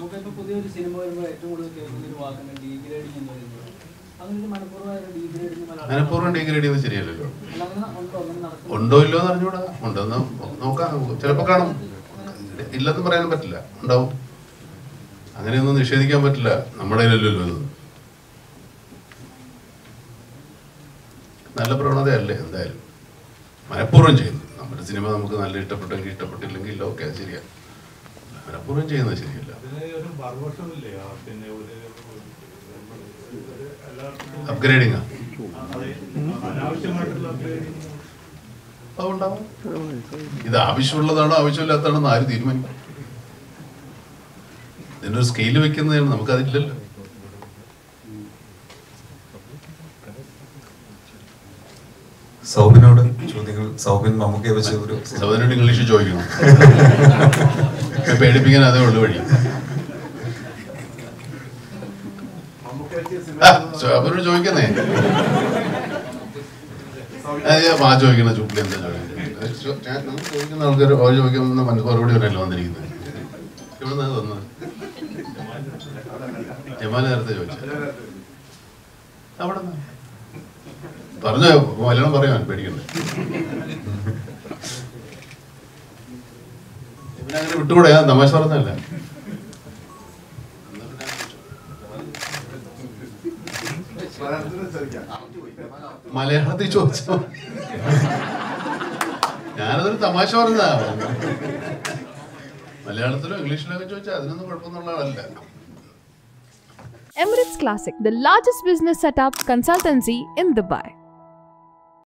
നമുക്കിപ്പോ പുതിയൊരു സിനിമ വരുമ്പോൾ ഏറ്റവും കൂടുതൽ കേൾക്കുന്ന ഒരു വാക്കാണ് ഡീഗ്രേഡിങ് എന്ന് പറയുന്നത് അങ്ങനെ ഒരു മനഃപൂർവ്വമായ ഡീഗ്രേഡിങ് മനഃപൂർവ്വം ഡിഗ്രേഡ് ചെയ്യുന്നത് ശരിയല്ലല്ലോ അല്ല അങ്ങനെ ഉണ്ടോ അങ്ങനെ നടക്കുന്നു ഉണ്ടോ ഇല്ലോ എന്ന് അറിഞ്ഞൂടാ ഉണ്ടെന്ന് നോക്കാം ചിലപ്പോൾ കാണും ഇല്ലെന്ന് പറയാൻ പറ്റില്ല ഉണ്ടാവും അങ്ങനെയൊന്നും നിഷേധിക്കാൻ പറ്റില്ല നമ്മുടെ കയ്യിലല്ലല്ലോ ഇത് നല്ല പ്രവണതയല്ലേ എന്തായാലും മനഃപൂർവ്വം ചെയ്യുന്നത് നമ്മുടെ സിനിമ നമുക്ക് നല്ല ഇഷ്ടപ്പെട്ടെങ്കിൽ ഇഷ്ടപ്പെട്ടില്ലെങ്കിൽ ഓക്കെ അത് ശരിയാ മനഃപൂർവ്വം ചെയ്യുന്നത് ശരിയല്ല അതിന് ഒരു മറുവശമില്ലേ ആ പിന്നെ ഒരു ഒരു എല്ലാവർക്കും അപ്ഗ്രേഡിങ് അതെ അനാവശ്യമായിട്ടുള്ള upgrading അതുണ്ടാവും ഇത് ആവശ്യമുള്ളതാണോ ആവശ്യമില്ലാത്തതാണോ എന്ന് ആര് തീരുമാനിക്കും ഇതിന്റെ ഒരു സ്കെയിൽ വെക്കുന്നതാണ് നമുക്കതില്ലല്ലോ സൗബിനോട് ചോദ്യങ്ങൾ സൗബിൻ മമ്മൂക്കയെ വെച്ച് ഒരു സഹോദരനോട് ഇംഗ്ലീഷ് ചോദിക്കണം പേടിപ്പിക്കാൻ അതേ ഉള്ളു വഴി ആ, ചോ- അവരോട് ചോദിക്കുന്നേ ആ, ഞാൻ ആ ചോദിക്കണ ചുപ്പി എന്താ ചോദിക്കുന്നത് ചോ- ഞാൻ നമ്മൾ ചോദിക്കുന്ന ആൾക്കാർ അവർ ചോദിക്കുന്ന മനസ്സ് മറുപടി വരല്ലോ വന്നിരിക്കുന്നത് ഇവിടെ നിന്ന് വന്നത് ജമാൽ നേരത്തെ ചോദിച്ചു അവിടെ നിന്ന് പറഞ്ഞോ മലയാളം പറയാൻ പേടിക്കണ്ടേ പിന്നെ അങ്ങനെ വിട്ടുകൂടെ ഞാൻ തമാശ പറഞ്ഞല്ല മലയാളത്തിൽ ചോദിച്ചോ ഞാനതൊരു തമാശ പറഞ്ഞതാ മലയാളത്തിലോ ഇംഗ്ലീഷിലോ ഒക്കെ ചോദിച്ചാൽ അതിനൊന്നും കുഴപ്പമൊന്നുള്ള ആളല്ല Emirates Classic, the largest business setup consultancy in Dubai.